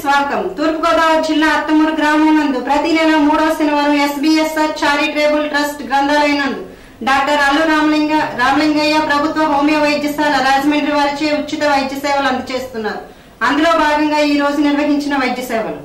స్వాగతం తూర్పుగోదావరి జిల్లా అత్తమూరు గ్రామం నందు ప్రతి నెల మూడవ శనివారం ఎస్బీఎస్ఆర్ చారిటబుల్ ట్రస్ట్ గ్రంథాలయం నందు డాక్టర్ అల్లు రామలింగ రామలింగయ్య ప్రభుత్వ హోమియో వైద్యశాల రాజమండ్రి వారిచే ఉచిత వైద్య సేవలు అందజేస్తున్నారు అందులో భాగంగా ఈ రోజు నిర్వహించిన వైద్య సేవలు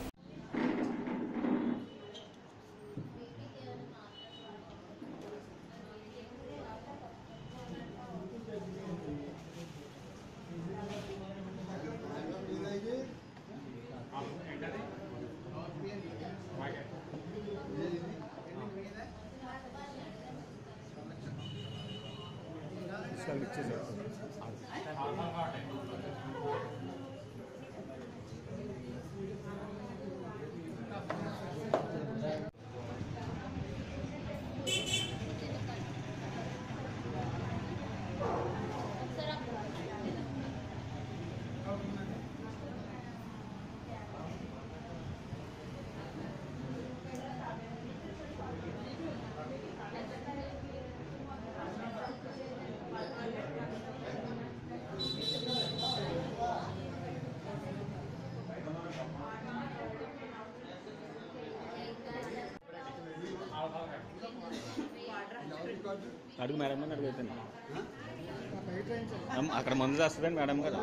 అడుగు మేడం గారిని అడుగు అయిపోయింది అమ్మ, అక్కడ మందు చేస్తుందండి మేడం గారు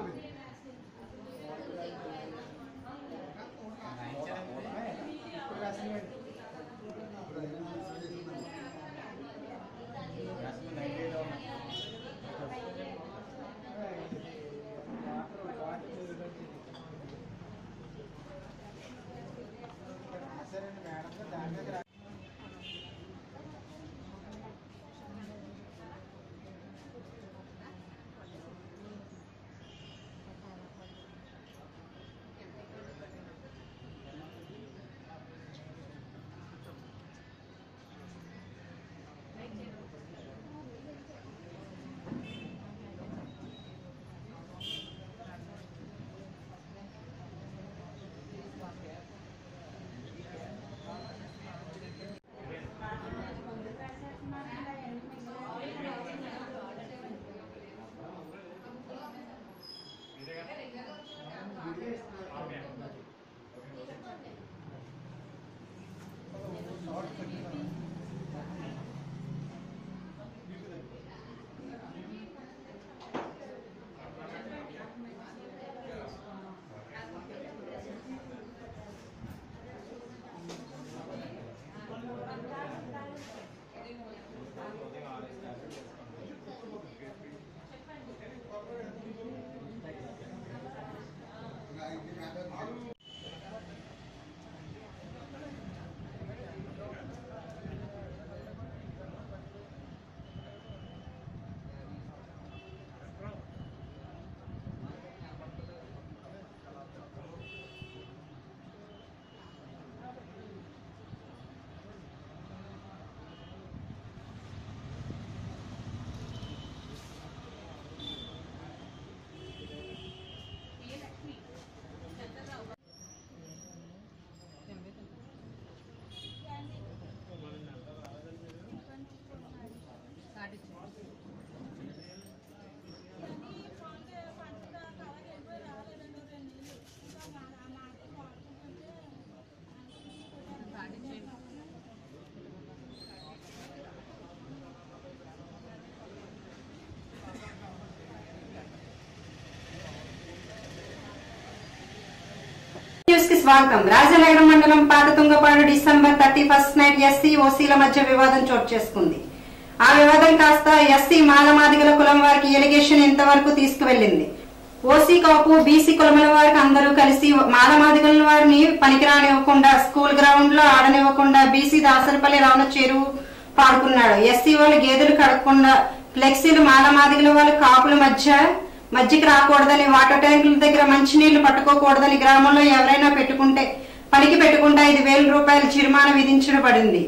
న్యూస్ కి స్వాగతం రాజనగరం మండలం పాత Tungapadu December thirty first night SC ఓసీల మధ్య వివాదం చోటు చేసుకుంది ఆ వివాదం కాస్త ఎస్సీ మాలమాదిగల కులం వారికి ఎలిగేషన్ ఇంతవరకు తీసుకువెళ్లింది ఓసీ కాపు బీసీ కులముల వారికి అందరూ కలిసి మాలమాదిగల వారిని పనికిరానివ్వకుండా స్కూల్ గ్రౌండ్ లో ఆడనివ్వకుండా బీసీ దాసరపల్లి రావణ చెరువు పాడుకున్నాడు ఎస్సీ వాళ్ళు గేదెలు కడగకుండా ఫ్లెక్సీలు మాలమాదిగల వాళ్ళు కాపుల మధ్య మధ్యకి రాకూడదని వాటర్ ట్యాంకుల దగ్గర మంచినీళ్లు పట్టుకోకూడదని గ్రామంలో ఎవరైనా పెట్టుకుంటే పనికి పెట్టుకుంటే ఐదు వేల రూపాయల జరిమానా విధించబడింది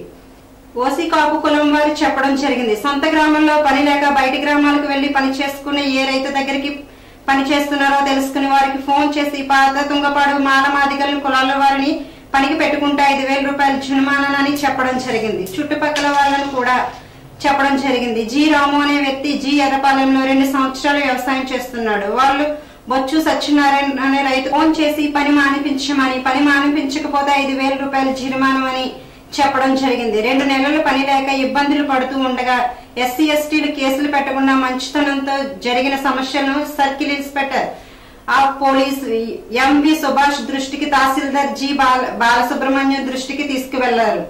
ఓసీ కాపు కులం వారు చెప్పడం జరిగింది సొంత గ్రామంలో పని లేక బయటి గ్రామాలకు వెళ్లి పని చేసుకునే ఏ రైతు దగ్గరికి పని చేస్తున్నారో తెలుసుకుని వారికి ఫోన్ చేసి పాత తుంగపాడు మాలమాదిగల కులాల వారిని పనికి పెట్టుకుంటే ఐదు వేల రూపాయల జుర్మానాని చెప్పడం జరిగింది చుట్టుపక్కల వాళ్ళని కూడా చెప్పడం జరిగింది జి రాము అనే వ్యక్తి జి ఎర్రపాలెంలో రెండు సంవత్సరాలు వ్యవసాయం చేస్తున్నాడు వాళ్ళు బొచ్చు సత్యనారాయణ అనే రైతు ఫోన్ చేసి పని మానిపించమని పని మానిపించకపోతే ఐదు వేల రూపాయల జరిమానమని చెప్పడం జరిగింది రెండు నెలలు పని లేక ఇబ్బందులు పడుతూ ఉండగా ఎస్సీ ఎస్టీలు కేసులు పెట్టకుండా మంచితనంతో జరిగిన సమస్యలను circle inspector of police MV Subhash దృష్టికి తహసీల్దార్ జి బాల బాలసుబ్రహ్మణ్యం దృష్టికి తీసుకువెళ్లారు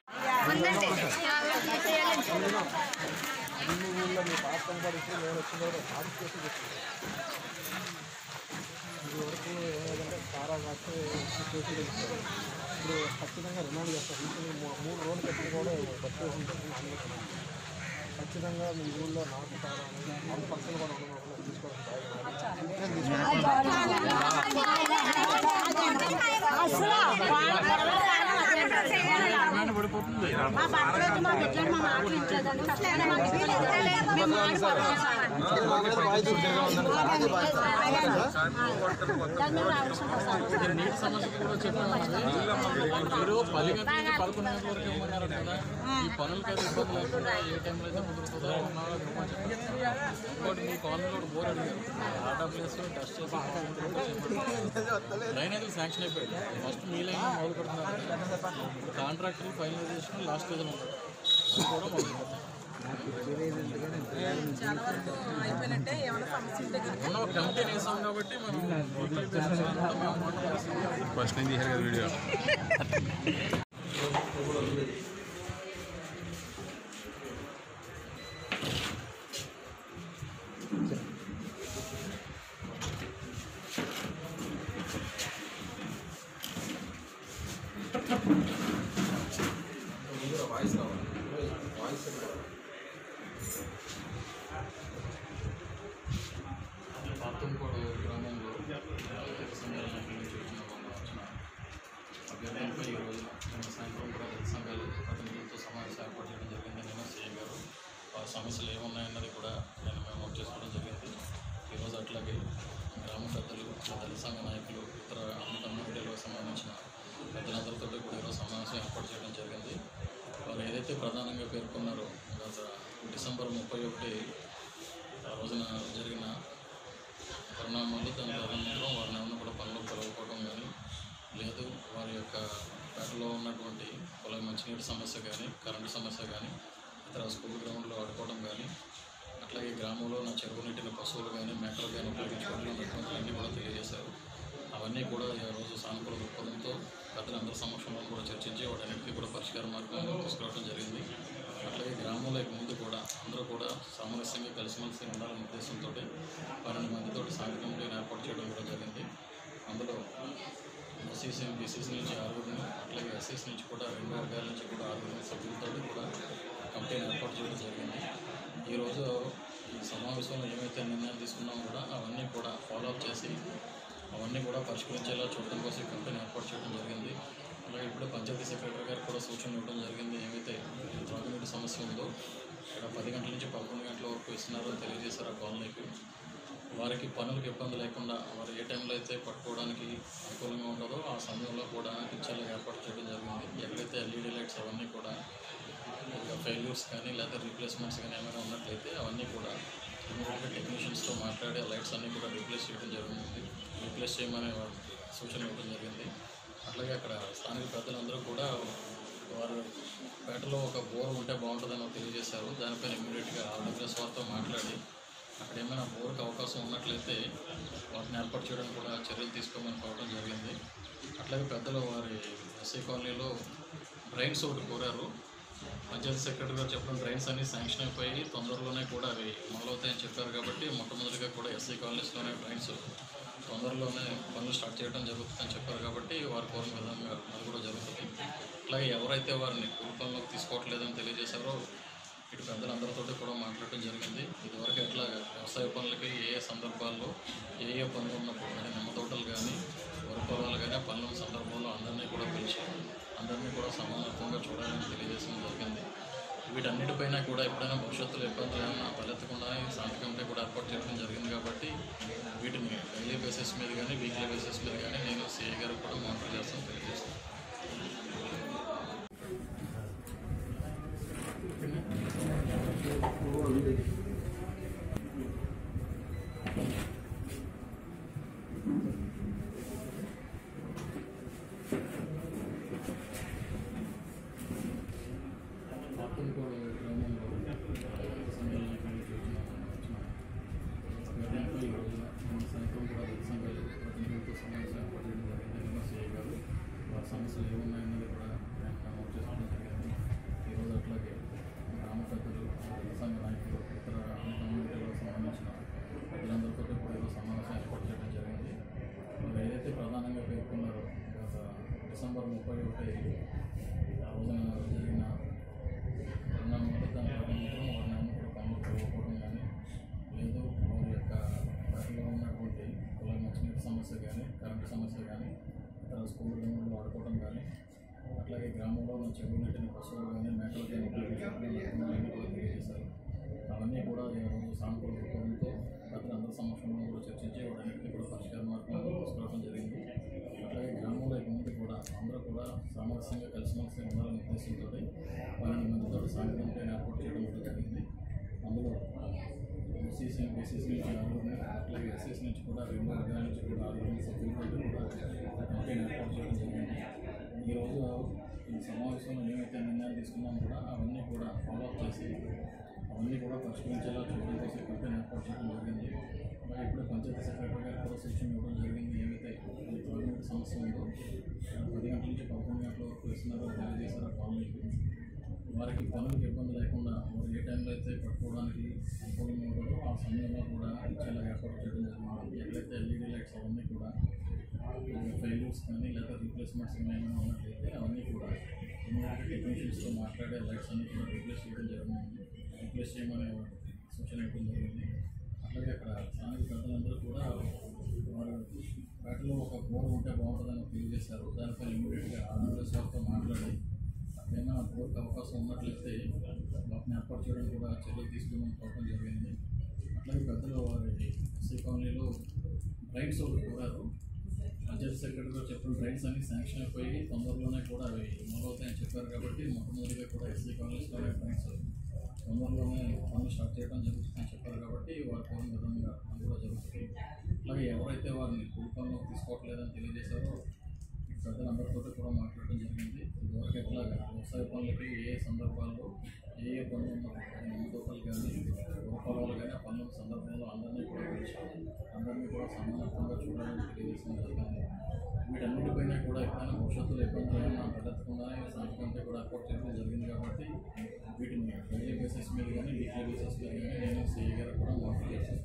ఇప్పుడు ఖచ్చితంగా రిమాండ్ చేస్తారు ఇప్పుడు మూ- మూడు రోజులు కట్టిన కూడా బట్టి ఉంటుంది ఖచ్చితంగా మీ ఊళ్ళో నాకు సారా అంత పర్సెంట్ కూడా ఉండడం తీసుకోవడం మా భర్తలు మా బిడ్డలు మా మాటలు ఇచ్చేదాన్ని కష్టంగా మాకు తెలియదు. మేము మాట్లాడుకోవాలి దాన్ని మేము రావాల్సింది సార్. నీటి సమస్య కూడా చెప్పాను మీరు పది గంటల నుంచి పదకొండు గంటల వరకు ఇవ్వమన్నారు కదా ఈ పనులకి అయితే ఇబ్బంది లేకుండా ఏ టైంలో అయితే కుదురుతుందో ఉన్నారో అది ఇవ్వమని చెప్పారు. ఇంకోటి మీ కాలనీలో కూడా బోర్ అడిగారు ఆటో ప్లేస్ టెస్ట్ చేసి లైన్ అయితే శాంక్షన్ అయిపోయింది ఫస్ట్ మీ లైన్ మొదలు పెడుతున్నారు కాంట్రాక్టర్ ఫైనలైజేషన్ లాస్ట్ ఏదో ఉంది అది కూడా మొదలు పెడతాం ఉన్న ఒక కమిటీ వేసాం కాబట్టి మనం వీక్లీ బేసిస్ మీద మేము మాట్లాడుతున్నాం. ఫస్ట్ నేను తీసారు కదా వీడియో పాతంకోడు గ్రామంలో సంఘాల నాయకుల నుంచి వచ్చిన వాళ్ళు వచ్చిన అభ్యర్థులపై ఈ రోజు నిన్న సాయంత్రం కూడా రైతు సంఘాలు ప్రతినిధులతో సమావేశం ఏర్పాటు చేయడం జరిగింది నేను సీఏ గారు ఆ సమస్యలు ఏమున్నాయన్నది కూడా నేను మేము నోట్ చేసుకోవడం జరిగింది ఈరోజు అట్లాగే గ్రామ పెద్దలు ఇతర దళిత సంఘ నాయకులు ఇతర అన్ని కమ్యూనిటీలకు సంబంధించిన పెద్దలందరితో కూడా ఈరోజు సమావేశం ఏర్పాటు చేయడం జరిగింది వారు ఏదైతే ప్రధానంగా పేర్కొన్నారో గత డిసెంబర్ ముప్పై ఒకటి ఆ రోజున జరిగిన పరిణామాలు దాని తదనంతరం వారిని ఏమన్నా కూడా పనులు కలవకపోవడం కానీ లేదు వారి యొక్క పేటలో ఉన్నటువంటి పొలం మంచినీటి సమస్య కానీ కరెంటు సమస్య కానీ ఇతర స్కూల్ గ్రౌండ్లో ఆడుకోవడం కానీ అట్లాగే గ్రామంలో నా చెరువు నీటిని పశువులు కానీ మేకలు కానీ ఉపయోగించుకోవడం అన్నీ కూడా తెలియజేశారు అవన్నీ కూడా ఈ రోజు సానుకూల దృక్పథంతో పెద్దలందరి సమక్షంలో కూడా చర్చించి వాటన్నిటికీ కూడా పరిష్కార మార్గంలో తీసుకురావడం జరిగింది అట్లాగే గ్రామంలో ఇక ముందు కూడా అందరూ కూడా సామరస్యంగా కలిసిమెలిసి ఉండాలనే ఉద్దేశంతో పన్నెండు మందితో సాంఘిక కమిటీని ఏర్పాటు చేయడం కూడా జరిగింది అందులో ఎస్సీసీ బీసీసీ నుంచి ఆరుగురిని అట్లాగే ఎస్సీసీ నుంచి కూడా రెండు వర్గాల నుంచి కూడా ఆరుగురిని సభ్యులతో కూడా కమిటీని ఏర్పాటు చేయడం జరిగింది ఈరోజు ఈ సమావేశంలో ఏమైతే నిర్ణయాలు తీసుకున్నామో కూడా అవన్నీ కూడా ఫాలో అప్ చేసి అవన్నీ కూడా పరిష్కరించేలా చూడడం కోసం ఈ కమిటీని ఏర్పాటు చేయడం జరిగింది అలాగే ఇప్పుడు పంచాయతీ సెక్రటరీ గారు కూడా సూచనలు ఇవ్వడం జరిగింది ఏమైతే త్రాగునీటి సమస్య ఉందో ఇక్కడ పది గంటల నుంచి పదకొండు గంటల వరకు ఇస్తున్నారో తెలియజేశారు ఆ కాలనీకి వారికి పనులకు ఇబ్బంది లేకుండా వారు ఏ టైంలో అయితే పట్టుకోవడానికి అనుకూలంగా ఉంటుందో ఆ సమయంలో కూడా ఇచ్చేలా ఏర్పాటు చేయడం జరిగింది ఎక్కడైతే ఎల్ఈడి లైట్స్ అవన్నీ కూడా ఫెయిల్యూర్స్ కానీ లేదా రీప్లేస్మెంట్స్ కానీ ఏమైనా ఉన్నట్లయితే అవన్నీ కూడా ఇమీడియట్గా టెక్నీషియన్స్తో మాట్లాడి ఆ లైట్స్ అన్నీ కూడా రీప్లేస్ చేయడం జరిగింది రీప్లేస్ చేయమని వారు సూచన ఇవ్వడం జరిగింది అట్లాగే అక్కడ స్థానిక పెద్దలందరూ కూడా వారు పేటలో ఒక బోర్ ఉంటే బాగుంటుందని తెలియజేశారు దానిపైన ఇమీడియట్గా ఆర్డబ్ల్యూఎస్ వారితో మాట్లాడి అక్కడ ఏమైనా బోర్కి అవకాశం ఉన్నట్లయితే వాటిని ఏర్పాటు చేయడానికి కూడా చర్యలు తీసుకోమని కోరడం జరిగింది అట్లాగే పెద్దలు వారి ఎస్సీ కాలనీలో డ్రైన్స్ ఒకటి కోరారు పంచాయతీ సెక్రటరీ గారు చెప్పిన డ్రైన్స్ అన్ని శాంక్షన్ అయిపోయి తొందరలోనే కూడా అవి మొదలవుతాయని చెప్పారు కాబట్టి మొట్టమొదటిగా కూడా ఎస్సీ కాలనీస్లోనే డ్రైన్స్ తొందరలోనే పనులు స్టార్ట్ చేయడం జరుగుతుందని చెప్పారు కాబట్టి వారు కోరిన విధంగా అది కూడా జరుగుతుంది అలాగే ఎవరైతే వారిని కూలి పనులకు తీసుకోవట్లేదని తెలియజేశారో ఇటు పెద్దలందరితో కూడా మాట్లాడటం జరిగింది ఇదివరకు ఎట్లా వ్యవసాయ పనులకి ఏ ఏ సందర్భాల్లో ఏ ఏ పనులు ఉన్నప్పుడు అంటే నిమ్మ తోటలు కానీ వరి పొలాలు కానీ ఆ పనుల సందర్భంలో అందరినీ కూడా పిలిచి అందరినీ కూడా సమానత్వంగా చూడాలని తెలియజేయడం జరిగింది వీటన్నిటిపైన కూడా ఎప్పుడైనా భవిష్యత్తులో ఇబ్బందులు ఏమైనా తలెత్తకుండా శాంతి కమిటీ కూడా ఏర్పాటు చేయడం జరిగింది కాబట్టి వీటిని డైలీ బేసిస్ మీద కానీ వీక్లీ బేసిస్ మీద కానీ నేను సిఐ గారికి కూడా మానిటర్ చేస్తాను తెలియజేస్తాను మరి ఆ రోజున జరిగిన పరిణామం వల్ల దాని పరిణామం వారిని అన్ని కూడా పనులు పోకపోవడం కానీ లేదు వారి యొక్క వాటిలో ఉన్నటువంటి కుల మంచినీటి సమస్య కానీ కరెంటు సమస్య కానీ ఇతర స్కూల్ రూములు వాడుకోవడం కానీ అట్లాగే గ్రామంలో ఉన్న చెరువు నీటిని పశువులు కానీ మేకలు కానీ ఉపయోగించడం అన్నీ కూడా తెలియజేశారు అవన్నీ కూడా ఈరోజు సానుకూల దృక్పథంతో ప్రజలందరి సమక్షంలో కూడా చర్చించి వాటన్నిటిని కూడా పరిష్కార మార్గం తీసుకురావడం జరిగింది అట్లాగే గ్రామంలో ఇక ముందు కూడా అందరూ కూడా సామరస్యంగా కలిసిమెలిసి ఉండాలనే ఉద్దేశంతో పన్నెండు మందితో సాయంత్రంపై ఏర్పాటు చేయడం కూడా జరిగింది అందులో ఓసీసీ బీసీసీ నుంచి ఆరుగురిని అట్లాగే ఎస్ఎస్ నుంచి కూడా రెండు వర్గాల నుంచి కూడా ఆరుగురిని సభ్యులతో కూడా కంపెనీ ఏర్పాటు చేయడం జరిగింది ఈరోజు ఈ సమావేశంలో ఏమైతే నిర్ణయాలు తీసుకున్నామో కూడా అవన్నీ కూడా ఫాలోఅప్ చేసి అవన్నీ కూడా పరిష్కరించేలా చూడడం కోసం కంపెనీ ఏర్పాటు చేయడం జరిగింది అలాగే ఇప్పుడు పంచాయతీ సెక్రటరీ గారు కూడా సూచన ఇవ్వడం జరిగింది ఏమైతే ఈ త్రాగునీటి సమస్య ఉందో పది గంటల నుంచి పదకొండు గంటల వరకు ఇస్తున్నారో తెలియజేశారు ఆ కాలనీకి వారికి పనులకు ఇబ్బంది లేకుండా వారు ఏ టైంలో అయితే పట్టుకోవడానికి అనుకూలంగా ఉంటుందో ఆ సమయంలో కూడా ఇచ్చేలా ఏర్పాటు చేయడం జరిగింది ఎక్కడైతే ఎల్ఈడి లైట్స్ అవన్నీ కూడా ఫెయిల్యూర్స్ కానీ లేదా రీప్లేస్మెంట్స్ ఏమైనా ఉన్నట్లయితే అవన్నీ కూడా ఇమీడియట్గా టెక్నీషియన్స్తో మాట్లాడే లైట్స్ అన్ని కూడా రీప్లేస్ చేయడం జరిగింది రీప్లేస్ చేయమనే సూచన ఇవ్వడం జరిగింది అట్లాగే అక్కడ స్థానిక పెద్దలందరూ కూడా వారు వాటిలో ఒక బోర్ ఉంటే బాగుంటుందని తెలియజేశారు దానిపై ఇమీడియట్గా ఆంధ్రప్రదేశ్ వారితో మాట్లాడి ఏమైనా బోర్కి అవకాశం ఉన్నట్లయితే వాటిని ఏర్పాటు చేయడానికి కూడా చర్యలు తీసుకుని కోరడం జరిగింది అట్లాగే పెద్దలు వారి ఎస్సీ కాలనీలో రైట్స్ ఒకటి కోరారు పంచాయతీ సెక్రటరీ గారు చెప్పిన రైట్స్ అన్ని శాంక్షన్ అయిపోయి తొందరలోనే కూడా అవి మొదలవుతాయని చెప్పారు కాబట్టి మొట్టమొదటిగా కూడా ఎస్సీ కాలనీస్లోనే రైట్స్ తొందరలోనే పనులు స్టార్ట్ చేయడం జరుగుతుందని చెప్పారు కాబట్టి వారి కోరిన విధంగా అది కూడా జరుగుతుంది అలాగే ఎవరైతే వారిని కూలి పనులకు తీసుకోవట్లేదని తెలియజేశారో పెద్దలందరితో కూడా మాట్లాడడం జరిగింది ఇదివరకు ఎట్లాగా వ్యవసాయ పనులకి ఏ ఏ సందర్భాల్లో ఏ ఏ పనులు ఉన్నప్పుడు నిమ్మతోటలు కానీ గృహపొలాలు కానీ ఆ పనుల సందర్భంలో అందరినీ కూడా పిలిచి అందరినీ కూడా సమానత్వంగా చూడాలని తెలియజేసిన జరిగింది వీటన్నిటిపైన కూడా ఎప్పుడైనా భవిష్యత్తులో ఇబ్బందులు ఏమైనా తలెత్తకుండానే సంక్రాంతి కూడా ఏర్పాటు చేయడం జరిగింది కాబట్టి వీటిని డైలీ బేసిస్ మీద కానీ వీక్లీ బేసిస్ మీద కానీ నేను సిఐ గారు కూడా మాట్లాడి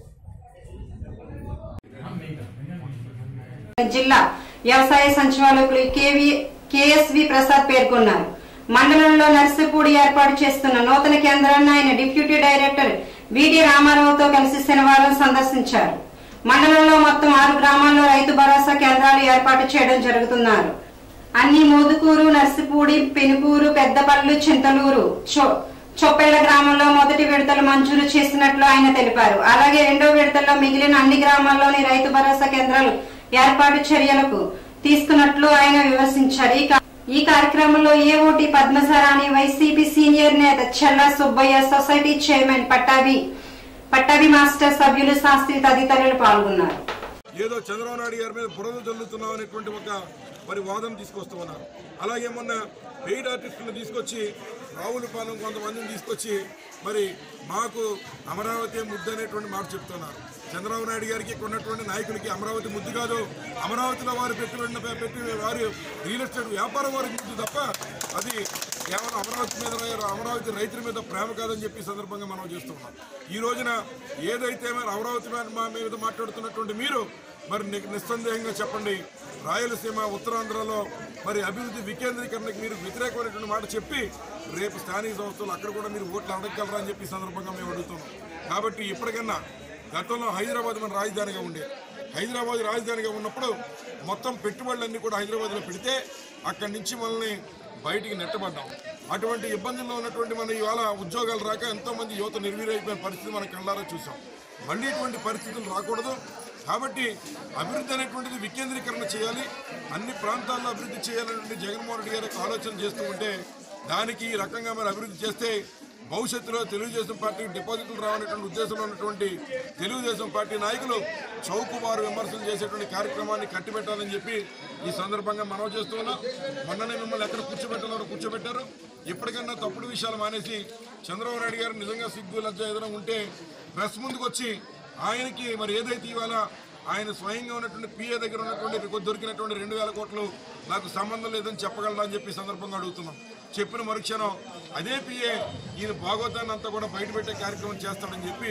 జిల్లా వ్యవసాయ సంచాలకులు కేవి కేఎస్వి ప్రసాద్ పేర్కొన్నారు మండలంలో నర్సిపూడి ఏర్పాటు చేస్తున్న నూతన కేంద్రాన్ని ఆయన డిప్యూటీ డైరెక్టర్ విడి రామారావుతో కలిసి శనివారం సందర్శించారు మండలంలో మొత్తం ఆరు గ్రామాల్లో రైతు భరోసా కేంద్రాలు ఏర్పాటు చేయడం జరుగుతున్నారు అన్ని మోదుకూరు నర్సిపూడి పెనుకూరు పెద్దపల్లు చింతలూరు చొ- చొప్పెళ్ల గ్రామంలో మొదటి విడతలు మంజూరు చేసినట్లు ఆయన తెలిపారు అలాగే రెండో విడతల్లో మిగిలిన అన్ని గ్రామాల్లోని రైతు భరోసా కేంద్రాలు ఏర్పాటు చర్యలకు తీసుకున్నట్లు ఆయన విమర్శించారు ఈ కా- ఈ కార్యక్రమంలో ఏఓటి పద్మసరాణి వైసీపీ సీనియర్ నేత Chella Subbaiah society chairman Pattabhi Pattabhi master సభ్యులు శాస్త్రి తదితరులు పాల్గొన్నారు ఏదో చంద్రబాబు నాయుడు గారి మీద బురద చల్లుతున్నాం అనేటువంటి ఒక మరి వాదన తీసుకొస్తూ ఉన్నారు అలాగే మొన్న పెయిడ్ ఆర్టిస్టులను తీసుకొచ్చి రావులపాలెం కొంతమందిని తీసుకొచ్చి మరి మాకు అమరావతి ముద్దు అనేటువంటి మాట చెప్తున్నారు చంద్రబాబు నాయుడు గారికి ఇక్కడ ఉన్నటువంటి నాయకులకి అమరావతి ముద్దు కాదు అమరావతిలో వారు పెట్టుబడిన పెట్టి వారి రియల్ ఎస్టేట్ వ్యాపారం వారికి ముద్దు తప్ప అది కేవలం అమరావతి మీద అమరావతి రైతుల మీద ప్రేమ కాదని చెప్పి ఈ సందర్భంగా మనం చేస్తున్నాం ఈ రోజున ఏదైతే మరి అమరావతి మీద మా మీద మాట్లాడుతున్నటువంటి మీరు మరి ని- నిస్సందేహంగా చెప్పండి రాయలసీమ ఉత్తరాంధ్రలో మరి అభివృద్ధి వికేంద్రీకరణకు మీరు వ్యతిరేకమైనటువంటి మాట చెప్పి రేపు స్థానిక సంస్థలు అక్కడ కూడా మీరు ఓట్లు అడగగలరా అని చెప్పి ఈ సందర్భంగా మేము అడుగుతున్నాం కాబట్టి ఇప్పటికన్నా గతంలో హైదరాబాద్ మన రాజధానిగా ఉండేది హైదరాబాద్ రాజధానిగా ఉన్నప్పుడు మొత్తం పెట్టుబడులన్నీ కూడా హైదరాబాద్లో పెడితే అక్కడి నుంచి మనల్ని బయటికి నెట్టబడ్డాం అటువంటి ఇబ్బందుల్లో ఉన్నటువంటి మన ఇవాళ ఉద్యోగాలు రాక ఎంతోమంది యువత నిర్వీరైపోయిన పరిస్థితి మనం కళ్ళారా చూసాం మళ్ళీ ఇటువంటి పరిస్థితులు రాకూడదు కాబట్టి అభివృద్ధి అనేటువంటిది వికేంద్రీకరణ చేయాలి అన్ని ప్రాంతాల్లో అభివృద్ధి చేయాలనేటువంటి జగన్మోహన్ రెడ్డి గారి యొక్క ఆలోచన చేస్తూ ఉంటే దానికి ఈ రకంగా మరి అభివృద్ధి చేస్తే భవిష్యత్తులో తెలుగుదేశం పార్టీకి డిపాజిట్లు రావనేటువంటి ఉద్దేశంలో ఉన్నటువంటి తెలుగుదేశం పార్టీ నాయకులు చౌకుమారు విమర్శలు చేసేటువంటి కార్యక్రమాన్ని కట్టిపెట్టాలని చెప్పి ఈ సందర్భంగా మనవి చేస్తూ ఉన్నాం మొన్ననే మిమ్మల్ని ఎక్కడ కూర్చోబెట్టాలో కూర్చోబెట్టారు ఇప్పటికన్నా తప్పుడు విషయాలు మానేసి చంద్రబాబు నాయుడు గారు నిజంగా సిగ్గు లజ్జ ఏదైనా ఉంటే ప్రెస్ ముందుకు వచ్చి ఆయనకి మరి ఏదైతే ఇవాళ ఆయన స్వయంగా ఉన్నటువంటి పిఏ దగ్గర ఉన్నటువంటి దొరికినటువంటి రెండు వేల కోట్లు నాకు సంబంధం లేదని చెప్పగలరా అని చెప్పి ఈ సందర్భంగా అడుగుతున్నాం చెప్పిన మరుక్షణం అదే పిఏ ఈయన భాగవతాన్ని అంతా కూడా బయటపెట్టే కార్యక్రమం చేస్తాడని చెప్పి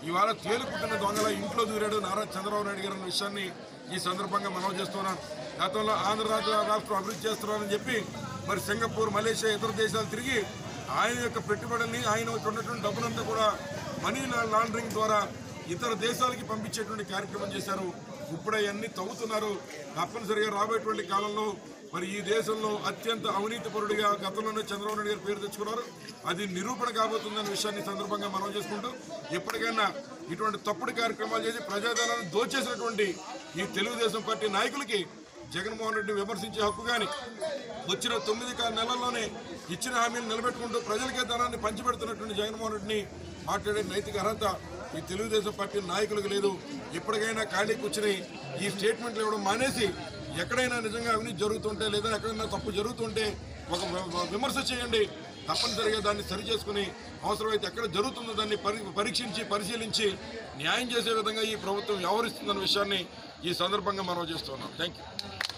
ఇవాళ తేలుకుంటున్న దొంగల ఇంట్లో దూరాడు నారా చంద్రబాబు నాయుడు గారు అన్న విషయాన్ని ఈ సందర్భంగా మనం చేస్తున్నాం గతంలో ఆంధ్ర రాష్ట్ర రాష్ట్రం అభివృద్ధి చేస్తున్నారని చెప్పి మరి సింగపూర్ మలేషియా ఇతర దేశాలు తిరిగి ఆయన యొక్క పెట్టుబడుల్ని ఆయన ఉన్నటువంటి డబ్బులంతా కూడా మనీ లాండరింగ్ ద్వారా ఇతర దేశాలకి పంపించేటువంటి కార్యక్రమం చేశారు ఇప్పుడు అవన్నీ తవ్వుతున్నారు తప్పనిసరిగా రాబోయేటువంటి కాలంలో మరి ఈ దేశంలో అత్యంత అవినీతి పరుడిగా గతంలోనే చంద్రబాబు నాయుడు గారు పేరు తెచ్చుకున్నారు అది నిరూపణ కాబోతుందన్న విషయాన్ని ఈ సందర్భంగా మనం చేసుకుంటూ ఎప్పటికైనా ఇటువంటి తప్పుడు కార్యక్రమాలు చేసి ప్రజాధనాన్ని దోచేసినటువంటి ఈ తెలుగుదేశం పార్టీ నాయకులకి జగన్మోహన్ రెడ్డి విమర్శించే హక్కు కానీ వచ్చిన తొమ్మిది కా- నెలల్లోనే ఇచ్చిన హామీలు నిలబెట్టుకుంటూ ప్రజలకే ధనాన్ని పంచిపెడుతున్నటువంటి జగన్మోహన్ రెడ్డిని మాట్లాడే నైతిక అర్హత ఈ తెలుగుదేశం పార్టీ నాయకులకు లేదు ఎప్పటికైనా ఖాళీ కూర్చుని ఈ స్టేట్మెంట్లు ఇవ్వడం మానేసి ఎక్కడైనా నిజంగా అవినీతి జరుగుతుంటే లేదా ఎక్కడైనా తప్పు జరుగుతుంటే ఒక వి- విమర్శ చేయండి తప్పనిసరిగా దాన్ని సరి చేసుకుని అవసరమైతే ఎక్కడ జరుగుతుందో దాన్ని పరి పరీక్షించి పరిశీలించి న్యాయం చేసే విధంగా ఈ ప్రభుత్వం వ్యవహరిస్తుందన్న విషయాన్ని ఈ సందర్భంగా మనం చేస్తున్నాం థ్యాంక్ యూ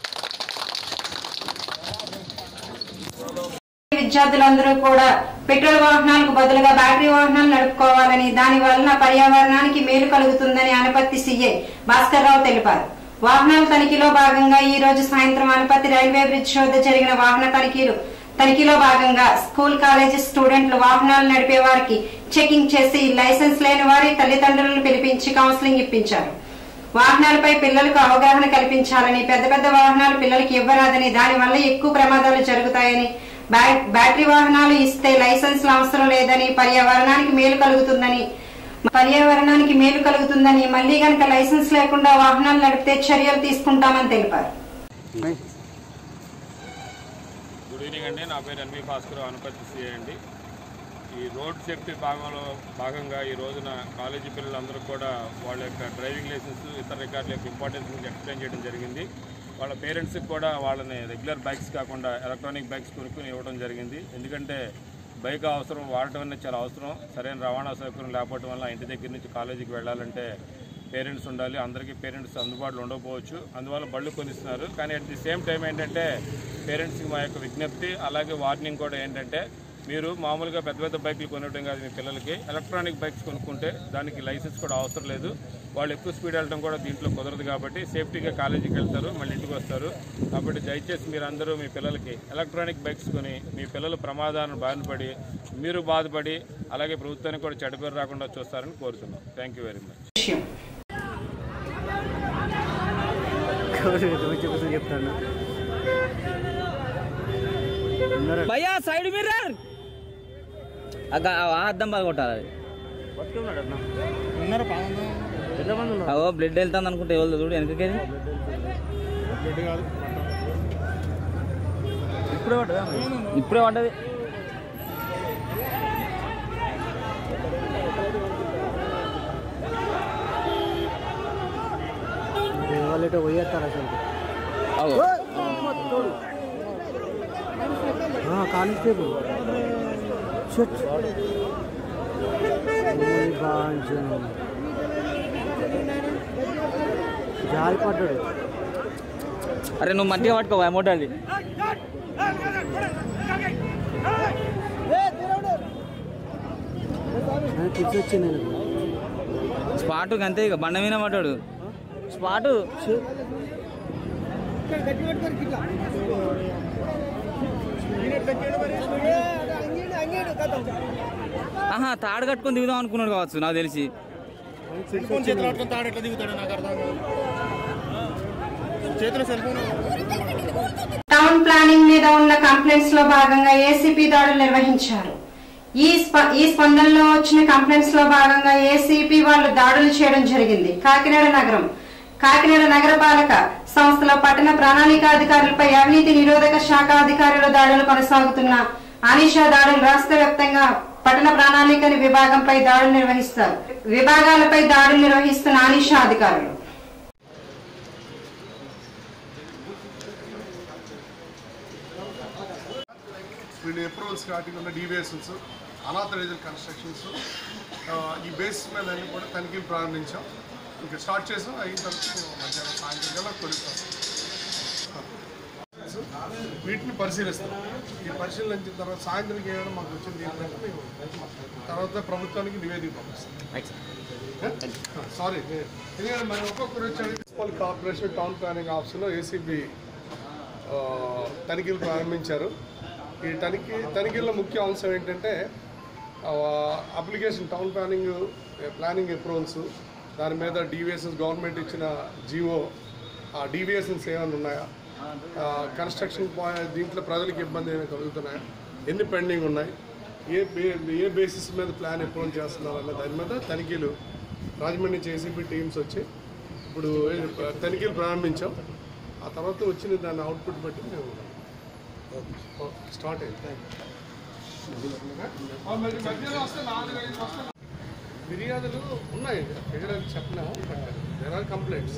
విద్యార్థులందరూ కూడా పెట్రోల్ వాహనాలకు బదులుగా బ్యాటరీ వాహనాలు నడుపుకోవాలని దాని వలన పర్యావరణానికి మేలు కలుగుతుందని అనపత్తి సీఏ భాస్కర్ రావు తెలిపారు వాహనాల తనిఖీలో భాగంగా ఈ రోజు సాయంత్రం అనపత్తి రైల్వే బ్రిడ్జ్ వద్ద జరిగిన వాహన తనిఖీలు తనిఖీలో భాగంగా స్కూల్ కాలేజీ స్టూడెంట్లు వాహనాలు నడిపే వారికి చెకింగ్ చేసి లైసెన్స్ లేని వారి తల్లిదండ్రులను పిలిపించి కౌన్సిలింగ్ ఇప్పించారు వాహనాలపై పిల్లలకు అవగాహన కల్పించాలని పెద్ద పెద్ద వాహనాలు పిల్లలకి ఇవ్వరాదని దానివల్ల ఎక్కువ ప్రమాదాలు జరుగుతాయని బ్యా- బ్యాటరీ వాహనాలు ఇస్తే లైసెన్స్లు అవసరం లేదని పర్యావరణానికి మేలు కలుగుతుందని పర్యావరణానికి మేలు కలుగుతుందని మళ్లీ గనక లైసెన్స్ లేకుండా వాహనాలు నడిపితే చర్యలు తీసుకుంటామని తెలిపారు గుడ్ ఈవినింగ్ అండి నా పేరు ఎన్వి భాస్కర్ అనుపతి సిఐ అండి ఈ రోడ్ సేఫ్టీ భాగంలో భాగంగా ఈ రోజున కాలేజీ పిల్లలందరూ కూడా వాళ్ళ యొక్క డ్రైవింగ్ లైసెన్స్ ఇతర రికార్డుల యొక్క ఇంపార్టెన్స్ గురించి ఎక్స్ప్లెయిన్ చేయడం జరిగింది వాళ్ళ పేరెంట్స్కి కూడా వాళ్ళని రెగ్యులర్ బైక్స్ కాకుండా ఎలక్ట్రానిక్ బైక్స్ కొనుక్కుని ఇవ్వడం జరిగింది ఎందుకంటే బైక్ అవసరం వాడటం అనేది చాలా అవసరం సరైన రవాణా సౌకర్యం లేకపోవడం వల్ల ఇంటి దగ్గర నుంచి కాలేజీకి వెళ్ళాలంటే పేరెంట్స్ ఉండాలి అందరికీ పేరెంట్స్ అందుబాటులో ఉండకపోవచ్చు అందువల్ల బళ్ళు కొనిస్తున్నారు కానీ అట్ ది సేమ్ టైం ఏంటంటే పేరెంట్స్కి మా యొక్క విజ్ఞప్తి అలాగే వార్నింగ్ కూడా ఏంటంటే మీరు మామూలుగా పెద్ద పెద్ద బైకులు కొనడం కాదు మీ పిల్లలకి ఎలక్ట్రానిక్ బైక్స్ కొనుక్కుంటే దానికి లైసెన్స్ కూడా అవసరం లేదు వాళ్ళు ఎక్కువ స్పీడ్ వెళ్ళడం కూడా దీంట్లో కుదరదు కాబట్టి సేఫ్టీగా కాలేజీకి వెళ్తారు మళ్ళీ ఇంటికి వస్తారు కాబట్టి దయచేసి మీరు అందరూ మీ పిల్లలకి ఎలక్ట్రానిక్ బైక్స్ కొని మీ పిల్లలు ప్రమాదాలను బారిన పడి మీరు బాధపడి అలాగే ప్రభుత్వానికి కూడా చెడ్డ పేరు రాకుండా చూస్తారని కోరుతున్నాం థ్యాంక్ యూ వెరీ మచ్ విషయం చెప్తాను భయ్యా సైడ్ మిర్రర్ అద్దం బాగా కొట్టాలి ఉన్నారు పాము ఎంతమంది ఉన్నారు అవో బ్లడ్ వెళ్తాను అనుకుంటే ఎవరు చూడు వెనకకి బ్లడ్ కాదు ఇప్పుడే పడ్డదా ఇప్పుడే పడ్డది వాళ్ళైతే పోయేస్తారు అసలు అవో కానిస్టేబుల్ షట్ జారి పడ్డాడు అరే నువ్వు మంచిగా పట్టుకో అమౌంట్ అది పిచ్చి వచ్చింది స్పాటు అంతే ఇక బండ మీద పడ్డాడు స్పాటు ఆహా తాడు కట్టుకొని దిగుదాం అనుకున్నాడు కావచ్చు నాకు తెలిసి సెల్ ఫోన్ చేతిలో పట్టుకొని తాడు ఎట్లా దిగుతాడు నాకు అర్థం కాదు చేతిలో సెల్ ఫోన్ టౌన్ ప్లానింగ్ మీద ఉన్న కంప్లైంట్స్ లో భాగంగా ఏసీపీ దాడులు నిర్వహించారు ఈ స్ప- ఈ స్పందనలో వచ్చిన కంప్లైంట్స్ లో భాగంగా ఏసీపీ వాళ్ళు దాడులు చేయడం జరిగింది కాకినాడ నగరం కాకినాడ నగరపాలక సంస్థలో పట్టణ ప్రణాళిక అధికారులపై అవినీతి నిరోధక శాఖ అధికారుల దాడులు కొనసాగుతున్న ఆనిషా దాడులు రాష్ట్ర వ్యాప్తంగా పట్టణ ప్రణాళిక విభాగంపై దాడులు నిర్వహిస్తారు విభాగాలపై దాడులు నిర్వహిస్తున్న ఆనిషా అధికారులు వీళ్ళు అప్రూవల్ స్టార్టింగ్ ఉన్న డీవియేషన్స్ అనాథరైజ్డ్ కన్స్ట్రక్షన్స్ ఈ బేసిస్ మీద అన్ని కూడా తనిఖీలు ప్రారంభించాం ఇంకా స్టార్ట్ చేసాం అయిన తర్వాత మధ్యాహ్నం సాయంత్రం కల్లా కొలుస్తాం వీటిని పరిశీలిస్తాం ఈ పరిశీలించిన తర్వాత సాయంత్రం ఏమైనా మాకు వచ్చింది ఏంటంటే మేము తర్వాత ప్రభుత్వానికి నివేదిక పంపిస్తాం సారీ ఎందుకంటే మన ఒక్కొక్కరు వచ్చి మున్సిపల్ కార్పొరేషన్ టౌన్ ప్లానింగ్ ఆఫీసులో ఏసీబీ తనిఖీలు ప్రారంభించారు ఈ తనిఖీ తనిఖీల్లో ముఖ్య అంశం ఏంటంటే application town planning planning approvals దాని మీద డీవీఎస్ఎస్ గవర్నమెంట్ ఇచ్చిన జీవో ఆ డీవీఎస్ఎస్ ఏమైనా ఉన్నాయా కన్స్ట్రక్షన్ పాయింట్ దీంట్లో ప్రజలకు ఇబ్బంది ఏమైనా కలుగుతున్నాయా ఎన్ని పెండింగ్ ఉన్నాయి ఏ బే- ఏ బేసిస్ మీద ప్లాన్ అప్రూవల్ చేస్తున్నారు అన్న దాని మీద తనిఖీలు రాజమండ్రి నుంచి ఏసీబీ టీమ్స్ వచ్చి ఇప్పుడు తనిఖీలు ప్రారంభించాం ఆ తర్వాత వచ్చిన దాని అవుట్పుట్ బట్టి మేము స్టార్ట్ అయింది ఆ, మరి మధ్యలో వస్తే నాలుగు ఐదు వస్తే ఫిర్యాదులు ఉన్నాయి ఫిర్యాదులు చెప్పలేము but there are complaints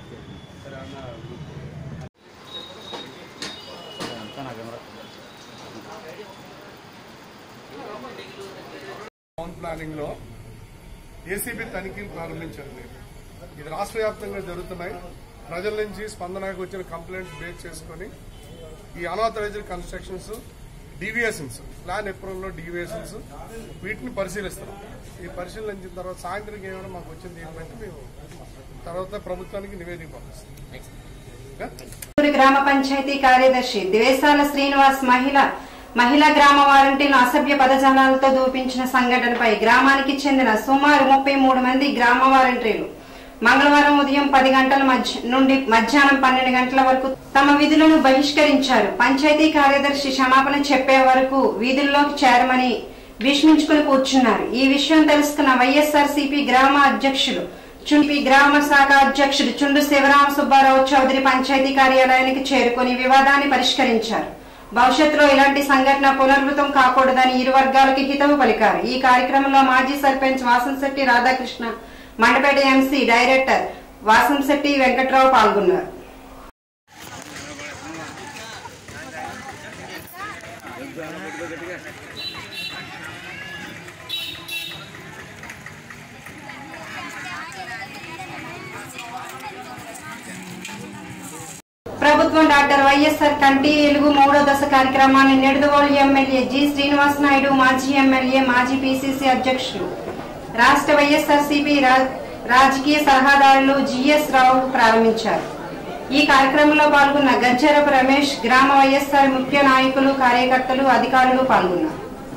town ప్లానింగ్లో ఏసీబీ తనిఖీలు ప్రారంభించారు మీరు ఇది రాష్ట్ర వ్యాప్తంగా జరుగుతున్నాయి ప్రజల నుంచి స్పందనకు వచ్చిన కంప్లైంట్స్ బేస్ చేసుకొని ఈ అనాథరైజ్డ్ కన్స్ట్రక్షన్స్ డీవియేషన్స్ ప్లాన్ అప్రూవల్లో డీవియేషన్స్ వీటిని పరిశీలిస్తాం ఈ పరిశీలించిన తర్వాత సాయంత్రం ఏమైనా మాకు వచ్చింది ఏంటంటే మేము తర్వాత ప్రభుత్వానికి నివేదిక పంపిస్తాం ఓకే? చిత్తూరు గ్రామ పంచాయతీ కార్యదర్శి ద్వేషాల శ్రీనివాస్ మహిళ మహిళా గ్రామ వాలంటీర్లు అసభ్య పదజాలాలతో దూపించిన సంఘటనపై గ్రామానికి చెందిన సుమారు ముప్పై మూడు మంది గ్రామ వాలంటీర్లు మంగళవారం ఉదయం పది గంటల మధ్య నుండి మధ్యాహ్నం పన్నెండు గంటల వరకు తమ విధులను బహిష్కరించారు పంచాయతీ కార్యదర్శి క్షమాపణ చెప్పే వరకు వీధుల్లోకి చేరమని భీష్మించుకుని కూర్చున్నారు ఈ విషయం తెలుసుకున్న వైఎస్ఆర్సీపీ గ్రామ అధ్యక్షులు చుంపి గ్రామ శాఖ అధ్యక్షుడు చుండు శివరామ సుబ్బారావు చౌదరి పంచాయతీ కార్యాలయానికి చేరుకుని వివాదాన్ని పరిష్కరించారు భవిష్యత్తులో ఇలాంటి సంఘటన పునరావృతం కాకూడదని ఇరు వర్గాలకి హితవు పలికారు ఈ కార్యక్రమంలో మాజీ సర్పంచ్ వాసంశెట్టి రాధాకృష్ణ మండపేట ఎంసీ డైరెక్టర్ వాసంశెట్టి వెంకట్రావు పాల్గొన్నారు ప్రభుత్వం డాక్టర్ వైఎస్ఆర్ కంటి ఎలుగు మూడో దశ కార్యక్రమాన్ని నిడదవోలు ఎమ్మెల్యే జి శ్రీనివాస్ నాయుడు మాజీ ఎమ్మెల్యే మాజీ పిసిసి అధ్యక్షులు రాష్ట్ర వైఎస్ఆర్ సిపి రాజకీయ సలహాదారులు జిఎస్ రావు ప్రారంభించారు ఈ కార్యక్రమంలో పాల్గొన్న గజ్జరపు రమేష్ గ్రామ వైఎస్ఆర్ ముఖ్య నాయకులు కార్యకర్తలు అధికారులు పాల్గొన్నారు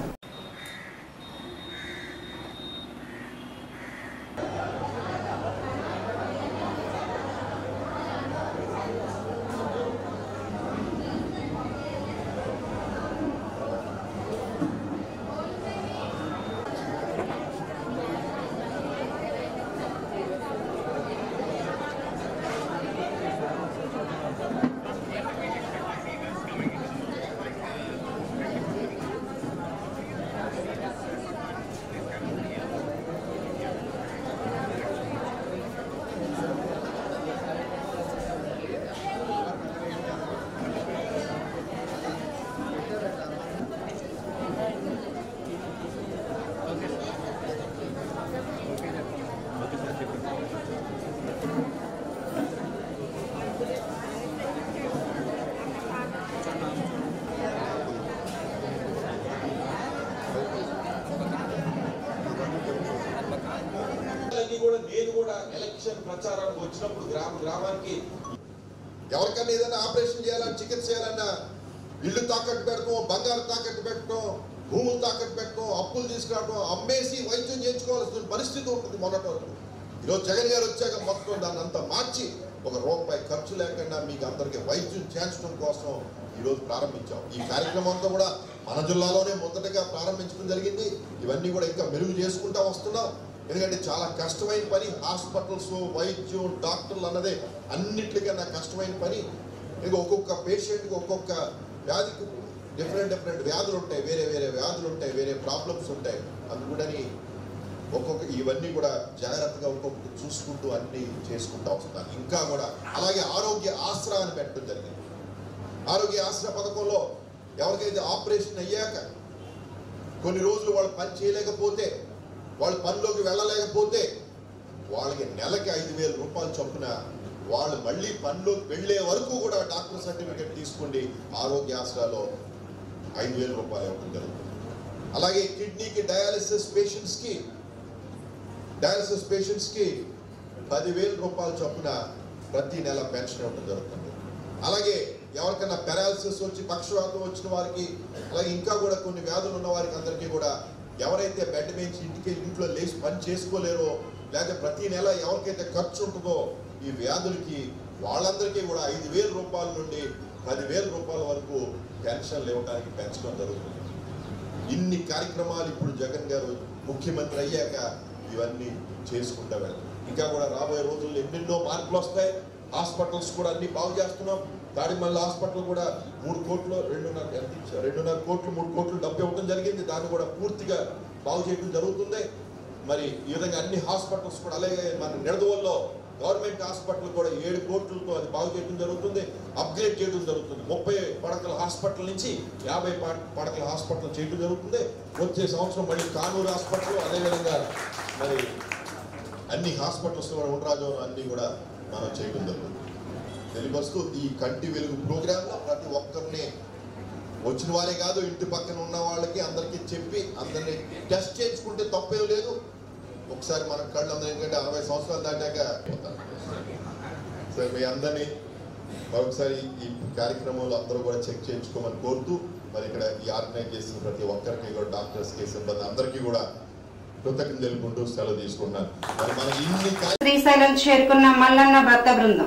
అన్నీ కూడా నేను కూడా ఎలక్షన్ ప్రచారానికి వచ్చినప్పుడు గ్రామ గ్రామానికి ఎవరికన్నా ఏదైనా ఆపరేషన్ చేయాలన్నా చికిత్స చేయాలన్నా ఇల్లు తాకట్టు పెట్టడం బంగారు తాకట్టు పెట్టడం భూములు తాకట్టు పెట్టడం అప్పులు తీసుకురావడం అమ్మేసి వైద్యం చేయించుకోవాల్సిన పరిస్థితి ఉంటుంది మొన్నటి వరకు ఈరోజు జగన్ గారు వచ్చాక మొత్తం దాన్ని అంతా మార్చి ఒక రూపాయి ఖర్చు లేకుండా మీకు అందరికీ వైద్యం చేర్చడం కోసం ఈరోజు ప్రారంభించాం ఈ కార్యక్రమం అంతా కూడా మన జిల్లాలోనే మొదటగా ప్రారంభించడం జరిగింది ఇవన్నీ కూడా ఇంకా మెరుగు చేసుకుంటా వస్తున్నాం ఎందుకంటే చాలా కష్టమైన పని హాస్పిటల్స్ వైద్యం డాక్టర్లు అన్నదే అన్నిటికన్నా కష్టమైన పని ఇంకా ఒక్కొక్క పేషెంట్కి ఒక్కొక్క వ్యాధికి డిఫరెంట్ డిఫరెంట్ వ్యాధులు ఉంటాయి వేరే వేరే వ్యాధులు ఉంటాయి వేరే ప్రాబ్లమ్స్ ఉంటాయి అందుకని ఒక్కొక్క ఇవన్నీ కూడా జాగ్రత్తగా ఒక్కొక్కటి చూసుకుంటూ అన్ని చేసుకుంటూ వస్తున్నారు ఇంకా కూడా అలాగే ఆరోగ్య ఆసరా అని పెట్టడం జరిగింది ఆరోగ్య ఆసరా పథకంలో ఎవరికైతే ఆపరేషన్ అయ్యాక కొన్ని రోజులు వాళ్ళు పని చేయలేకపోతే వాళ్ళు పనిలోకి వెళ్ళలేకపోతే వాళ్ళకి నెలకి ఐదు వేల రూపాయలు చొప్పున వాళ్ళు మళ్ళీ పనిలోకి వెళ్ళే వరకు కూడా డాక్టర్ సర్టిఫికేట్ తీసుకోండి ఆరోగ్య ఆసరాలో ఐదు వేల రూపాయలు ఇవ్వడం జరుగుతుంది అలాగే కిడ్నీకి డయాలిసిస్ పేషెంట్స్కి డయాలసిస్ పేషెంట్స్కి పదివేల రూపాయల చొప్పున ప్రతి నెల పెన్షన్ ఇవ్వడం జరుగుతుంది అలాగే ఎవరికైనా పెరాలసిస్ వచ్చి పక్షవాతం వచ్చిన వారికి అలాగే ఇంకా కూడా కొన్ని వ్యాధులు ఉన్న వారికి అందరికీ కూడా ఎవరైతే బెడ్ నుంచి ఇంటికి ఇంట్లో లేచి పని చేసుకోలేరో లేకపోతే ప్రతి నెల ఎవరికైతే ఖర్చు ఉంటుందో ఈ వ్యాధులకి వాళ్ళందరికీ కూడా ఐదు వేల రూపాయల నుండి పదివేల రూపాయల వరకు పెన్షన్లు ఇవ్వడానికి పెంచడం జరుగుతుంది ఇన్ని కార్యక్రమాలు ఇప్పుడు జగన్ గారు ముఖ్యమంత్రి అయ్యాక ఇవన్నీ చేసుకుంటా వెళ్తాం ఇంకా కూడా రాబోయే రోజుల్లో ఎన్నెన్నో మార్పులు వస్తాయి హాస్పిటల్స్ కూడా అన్ని బాగు చేస్తున్నాం తాడిమల్ల హాస్పిటల్ కూడా మూడు కోట్లు రెండున్నర ఎంత ఇచ్చారు? రెండున్నర కోట్లు మూడు కోట్లు డబ్బు ఇవ్వడం జరిగింది దాన్ని కూడా పూర్తిగా బాగు చేయడం జరుగుతుంది మరి ఈ విధంగా అన్ని హాస్పిటల్స్ కూడా అలాగే మన నిడదవల్లో గవర్నమెంట్ హాస్పిటల్ కూడా ఏడు కోట్లతో అది బాగు చేయడం జరుగుతుంది అప్గ్రేడ్ చేయడం జరుగుతుంది ముప్పై పడకల హాస్పిటల్ నుంచి యాభై పడ- పడకల హాస్పిటల్ చేయడం జరుగుతుంది వచ్చే సంవత్సరం మళ్ళీ కానూరు హాస్పిటల్ అదేవిధంగా మరి అన్ని హాస్పిటల్స్ కూడా ఉండరాజు అన్ని కూడా మనం చేయడం జరుగుతుంది తెలియపరుస్తూ ఈ కంటి వెలుగు ప్రోగ్రాంలో ప్రతి ఒక్కరిని వచ్చిన వారే కాదు ఇంటి పక్కన ఉన్న వాళ్ళకి అందరికీ చెప్పి అందరినీ టెస్ట్ చేయించుకుంటే తప్పేం లేదు ఒకసారి మన కళ్ళు అందరూ ఎందుకంటే అరవై సంవత్సరాలు దాటాక సరే మీ అందరినీ మరొకసారి ఈ కార్యక్రమంలో అందరూ కూడా చెక్ చేయించుకోమని కోరుతూ మరి ఇక్కడ ఈ ఆర్గనైజ్ చేసిన ప్రతి ఒక్కరికి కూడా డాక్టర్స్కి సిబ్బంది అందరికీ కూడా కృతజ్ఞతలు తెలుపుకుంటూ సెలవు తీసుకున్నాను మరి మన ఇన్ని కార్య- శ్రీశైలం చేరుకున్న మల్లన్న భర్త బృందం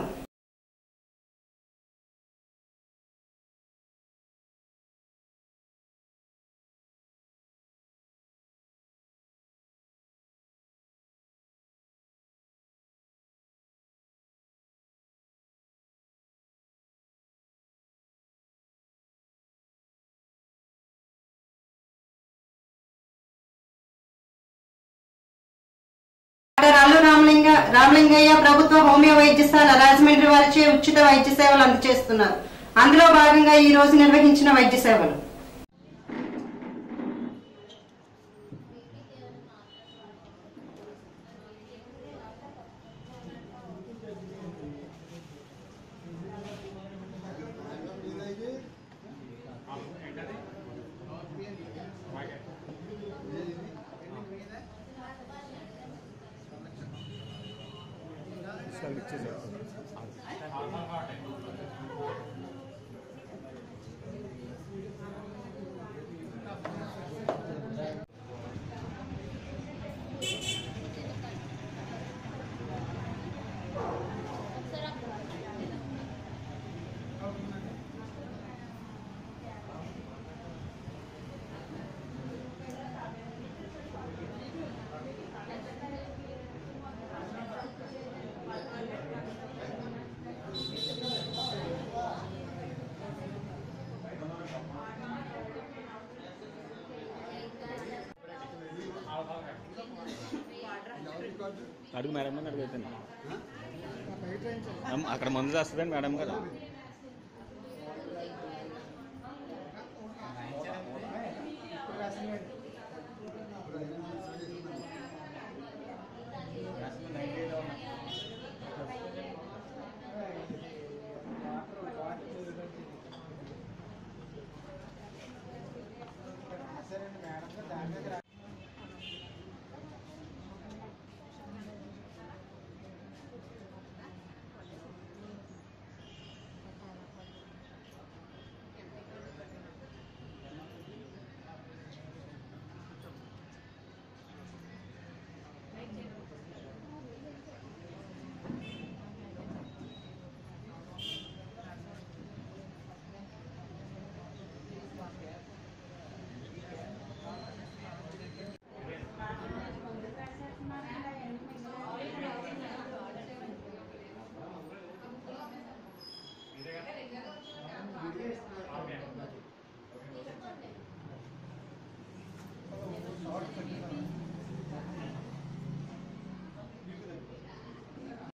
డాక్టర్ అల్లు రామలింగ రామలింగయ్య ప్రభుత్వ హోమియో వైద్యశాల రాజమండ్రి వారిచే ఉచిత వైద్య సేవలు అందజేస్తున్నారు అందులో భాగంగా ఈ రోజు నిర్వహించిన వైద్య సేవలు అడుగు మేడం గారిని అడుగు అయిపోయింది అమ్మ, అక్కడ మందు చేస్తుందండి మేడం గారు ఇప్పుడు రాసిన